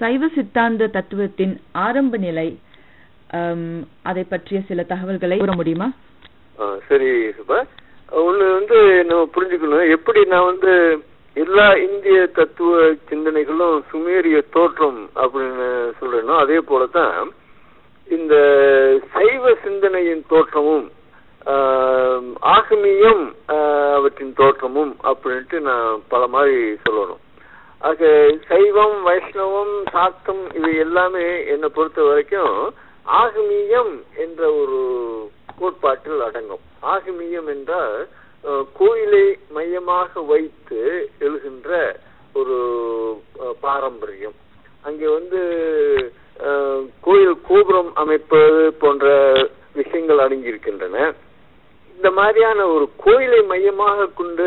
சைவ சித்தாந்த தத்துவத்தின் ஆரம்ப நிலை ஆம், அதை பற்றிய சில தகவல்களை கூற முடியுமா ஆ, சரி சுபா ஒண்ணு வந்து நம்ம புரிஞ்சுக்கணும் எப்படி நான் வந்து எல்லா இந்திய தத்துவ சிந்தனைகளும் சுமேரிய தோற்றம் அப்படின்னு சொல்றேனோ அதே போலதான் இந்த சைவ சிந்தனையின் தோற்றமும் ஆம், ஆகமியம் ஆ, அவற்றின் தோற்றமும் அப்படின்ட்டு நான் பல மாதிரி சொல்லணும் ஆக சைவம் வைஷ்ணவம் சாத்தம் இவை எல்லாமே என்னை பொறுத்த வரைக்கும் ஆகமியம் என்ற ஒரு கோட்பாட்டில் அடங்கும் ஆகமியம் என்றால் அஹ், கோயிலை மையமாக வைத்து எழுகின்ற ஒரு அஹ், பாரம்பரியம் அங்கே வந்து அஹ், கோயில் கோபுரம் அமைப்பது போன்ற விஷயங்கள் அடங்கியிருக்கின்றன இந்த மாதிரியான ஒரு கோயிலை மையமாக கொண்டு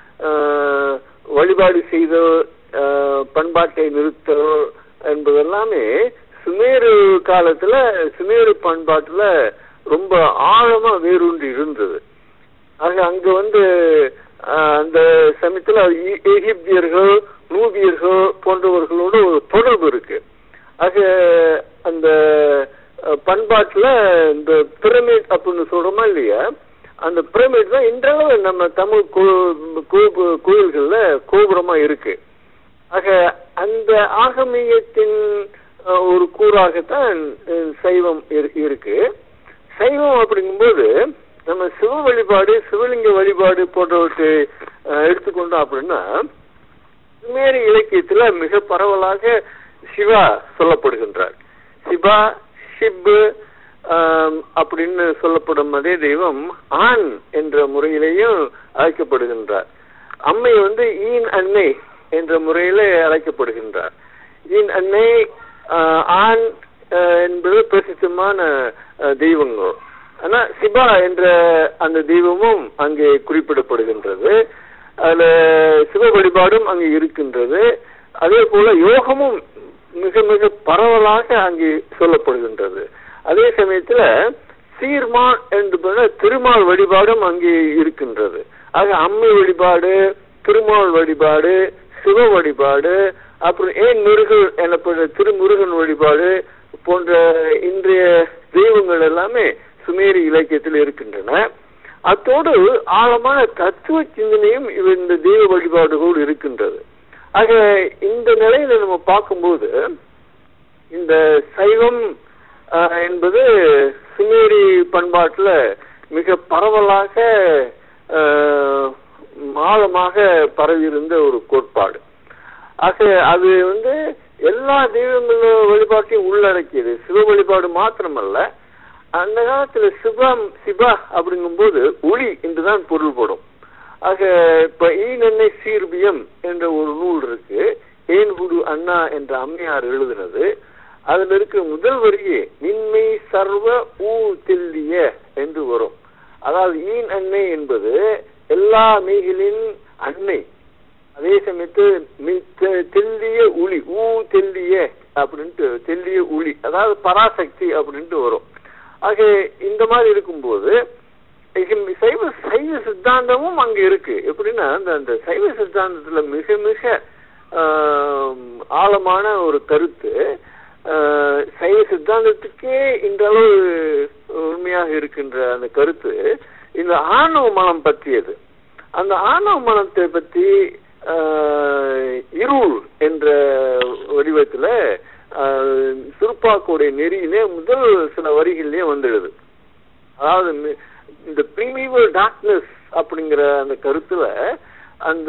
ஆஹ், வழிபாடு செய்த ஆஹ், பண்பாட்டை நிறுத்தல் என்பதெல்லாமே சுமேரு காலத்துல சுமேரு பண்பாட்டுல ரொம்ப ஆழமா வேரூன்றி இருந்தது ஆக அங்க வந்து ஆஹ், அந்த சமயத்துல எ- எகிப்தியர்கள் நூபியர்கள் போன்றவர்களோட ஒரு தொடர்பு இருக்கு ஆக அந்த அஹ், பண்பாட்டுல இந்த பிரமிட் அப்படின்னு சொல்றோமா இல்லையா அந்த பிரமிட் தான் இன்றளவு நம்ம தமிழ் கோ- கோ- கோயில்கள்ல கோபுரமா இருக்கு ஆக அந்த ஆகமீயத்தின் அஹ், ஒரு கூறாகத்தான் அஹ், சைவம் இரு- இருக்கு சைவம் அப்படிங்கும்போது நம்ம சிவ வழிபாடு சிவலிங்க வழிபாடு போன்றவற்றை அஹ், எடுத்துக்கொண்டோம் அப்படின்னா சுமேரி இலக்கியத்துல மிக பரவலாக சிவா சொல்லப்படுகின்றார் சிவா ஷிப் ஆம், அப்படின்னு சொல்லப்படும் அதே தெய்வம் ஆண் என்ற முறையிலேயும் அழைக்கப்படுகின்றார் அம்மை வந்து ஈன் அன்னை என்ற முறையில அழைக்கப்படுகின்றார் ஈன் அன்னை ஆஹ், ஆண் ஆஹ், என்பது பிரசித்தமான ஆஹ், தெய்வங்கள் ஆனா சிவா என்ற அந்த தெய்வமும் அங்கே குறிப்பிடப்படுகின்றது அதுல சிவ வழிபாடும் அங்கே இருக்கின்றது அதே போல யோகமும் மிக மிக பரவலாக அங்கே சொல்லப்படுகின்றது அதே சமயத்துல சீர்மான் என்று சொன்ன திருமால் வழிபாடும் அங்கே இருக்கின்றது ஆக அம்மை வழிபாடு திருமால் வழிபாடு சிவ வழிபாடு அப்புறம் ஏன் முருகன் எனப்படுற திருமுருகன் வழிபாடு போன்ற இன்றைய தெய்வங்கள் எல்லாமே சுமேரி இலக்கியத்தில் இருக்கின்றன அத்தோடு ஆழமான தத்துவ சிந்தனையும் இவ- இந்த தெய்வ வழிபாடுகளோடு இருக்கின்றது ஆக இந்த நிலையில நம்ம பார்க்கும்போது இந்த சைவம் ஆஹ், என்பது சுமேரி பண்பாட்டுல மிக பரவலாக ஆஹ், ஆழமாக பரவியிருந்த ஒரு கோட்பாடு ஆக அது வந்து எல்லா தெய்வங்கள வழிபாட்டையும் உள்ளடக்கியது சிவ வழிபாடு மாத்திரமல்ல அந்த காலத்துல சிவம் சிவா அப்படிங்கும்போது ஒளி என்றுதான் பொருள்படும் ஆக இப்ப ஈனெண்ணை சீர்பியம் என்ற ஒரு நூல் இருக்கு ஏன்குடு அண்ணா என்ற அம்மையார் எழுதுனது அதுல இருக்கிற முதல் வரியே நின்மை சர்வ ஊ தெல்லிய என்று வரும் அதாவது ஈன் அன்னை என்பது எல்லா மெய்களின் அன்னை அதே சமயத்து மி- தெ- தெல்லிய ஒளி ஊ தெல்லிய அப்படின்ட்டு தெல்லிய ஒளி அதாவது பராசக்தி அப்படின்ட்டு வரும் ஆக இந்த மாதிரி இருக்கும்போது இங்க சைவ சைவ சித்தாந்தமும் அங்க இருக்கு எப்படின்னா அந்த அந்த சைவ சித்தாந்தத்துல மிக மிக ஆம், ஆழமான ஒரு கருத்து ஆஹ், சைவ சித்தாந்தத்துக்கே இந்த அளவு உண்மையாக இருக்கின்ற அந்த கருத்து இந்த ஆணவ மனம் பற்றியது அந்த ஆணவ மனத்தை பற்றி ஆஹ், இருள் என்ற வடிவத்துல ஆஹ், சிறுப்பாக்குடைய நெறியிலே முதல் சில வரிகளிலே வந்துடுது அதாவது மி- இந்த ப்ரீமிவல் டார்க்னஸ் அப்படிங்கிற அந்த கருத்துல அந்த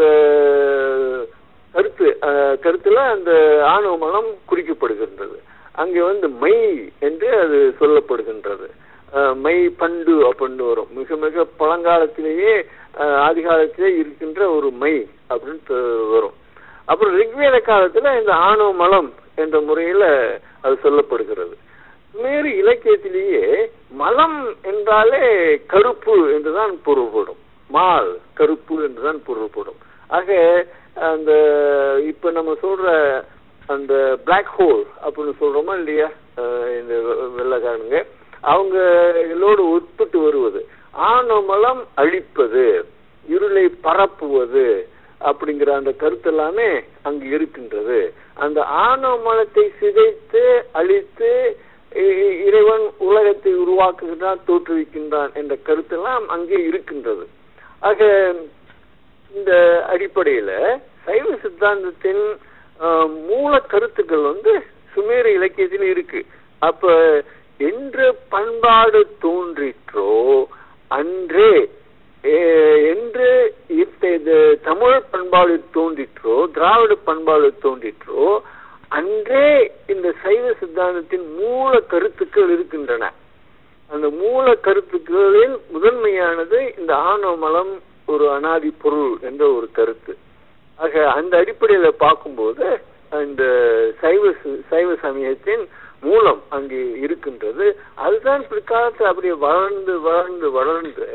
கருத்து அஹ், கருத்துல அந்த ஆணவ மனம் குறிக்கப்படுகின்றது அங்கே வந்து மை என்று அது சொல்லப்படுகின்றது அஹ், மை பண்டு அப்படின்னு வரும் மிக மிக பழங்காலத்திலேயே அஹ், ஆதி காலத்திலே இருக்கின்ற ஒரு மை அப்படின்னு த- வரும் அப்புறம் ரிக்வேத காலத்துல இந்த ஆணவ மலம் என்ற முறையில அது சொல்லப்படுகிறது சுமேறு இலக்கியத்திலேயே மலம் என்றாலே கருப்பு என்றுதான் பொருள்படும் மால் கருப்பு என்றுதான் பொருள்படும் ஆக அந்த இப்ப நம்ம சொல்ற அந்த பிளாக் ஹோல் அப்படின்னு சொல்றோமா இல்லையா அஹ் இந்த வெ- வெள்ளைக்காரனுங்க அவங்க இதோடு உட்பட்டு வருவது ஆணவமலம் அழிப்பது இருளை பரப்புவது அப்படிங்கிற அந்த கருத்து எல்லாமே அங்கு இருக்கின்றது அந்த ஆணவ மலத்தை சிதைத்து அழித்து இ- இ- இறைவன் உலகத்தை உருவாக்குகின்றான் தோற்றுவிக்கின்றான் என்ற கருத்தெல்லாம் அங்கே இருக்கின்றது ஆக இந்த அடிப்படையில சைவ சித்தாந்தத்தின் ஆஹ், மூல கருத்துக்கள் வந்து சுமேர இலக்கியத்தில் இருக்கு அப்ப என்று பண்பாடு தோன்றிற்றோ அன்றே ஏ- என்று இப்ப இது தமிழ் பண்பாடு தோன்றிற்றோ திராவிட பண்பாடு தோன்றிற்றோ அன்றே இந்த சைவ சித்தாந்தத்தின் மூல கருத்துக்கள் இருக்கின்றன அந்த மூல கருத்துக்களில் முதன்மையானது இந்த ஆணவ மலம் ஒரு அனாதி பொருள் என்ற ஒரு கருத்து ஆக அந்த அடிப்படையில பார்க்கும்போது இந்த சைவ ச- சைவ சமயத்தின் மூலம் அங்கே இருக்கின்றது அதுதான் பிற்காலத்தில் அப்படியே வளர்ந்து வளர்ந்து வளர்ந்து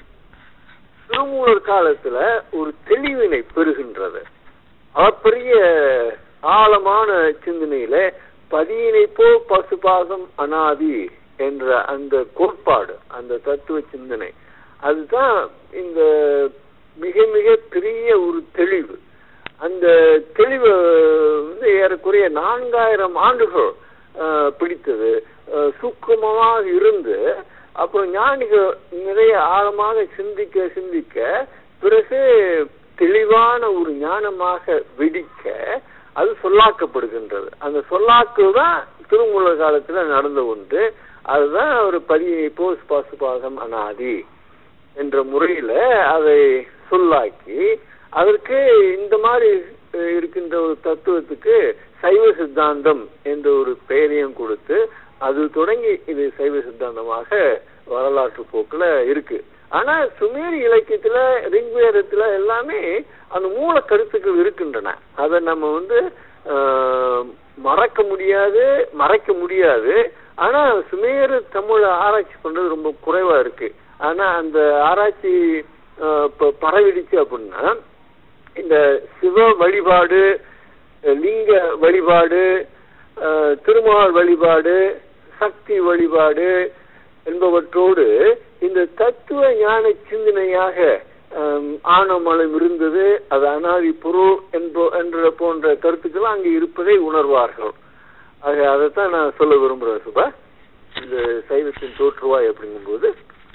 திருமூலர் காலத்துல ஒரு தெளிவினை பெறுகின்றது அப்பெரிய ஆழமான சிந்தனையில பதியினை போ பசுபாகம் அனாதி என்ற அந்த கோட்பாடு அந்த தத்துவ சிந்தனை அதுதான் இந்த மிக மிக பெரிய ஒரு தெளிவு அந்த தெளிவு வந்து ஏறக்குறைய நான்காயிரம் ஆண்டுகள் ஆஹ், பிடித்தது ஆஹ், சூக்குமமாக இருந்து அப்புறம் ஞானிகள் நிறைய ஆழமாக சிந்திக்க சிந்திக்க பிறகு தெளிவான ஒரு ஞானமாக வெடிக்க அது சொல்லாக்கப்படுகின்றது அந்த சொல்லாக்கு தான் திருமூல காலத்துல நடந்த ஒன்று அதுதான் ஒரு பதியை போஸ் பாசுபாகம் அனாதி என்ற முறையில அதை சொல்லாக்கி அதற்கு இந்த மாதிரி அஹ், இருக்கின்ற ஒரு தத்துவத்துக்கு சைவ சித்தாந்தம் என்ற ஒரு பெயரையும் கொடுத்து அது தொடங்கி இது சைவ சித்தாந்தமாக வரலாற்று போக்குல இருக்கு ஆனா சுமேரி இலக்கியத்துல ரிக்வேதத்துல எல்லாமே அந்த மூல கருத்துக்கள் இருக்கின்றன அதை நம்ம வந்து ஆஹ், மறக்க முடியாது மறைக்க முடியாது ஆனா சுமேரு தமிழ ஆராய்ச்சி பண்றது ரொம்ப குறைவா இருக்கு ஆனா அந்த ஆராய்ச்சி ஆஹ், ப- பரவிடுச்சு அப்படின்னா இந்த சிவ வழிபாடு லிங்க வழிபாடு ஆஹ், திருமால் வழிபாடு சக்தி வழிபாடு என்பவற்றோடு இந்த தத்துவ ஞான சிந்தனையாக ஆம், ஆணவமலம் இருந்தது அது அனாதி பொருள் என்போ என்ற போன்ற கருத்துக்கள் அங்கே இருப்பதை உணர்வார்கள் ஆக அதைத்தான் நான் சொல்ல விரும்புறேன் சுபா இந்த சைவத்தின் தோற்றுவாய் அப்படிங்கும்போது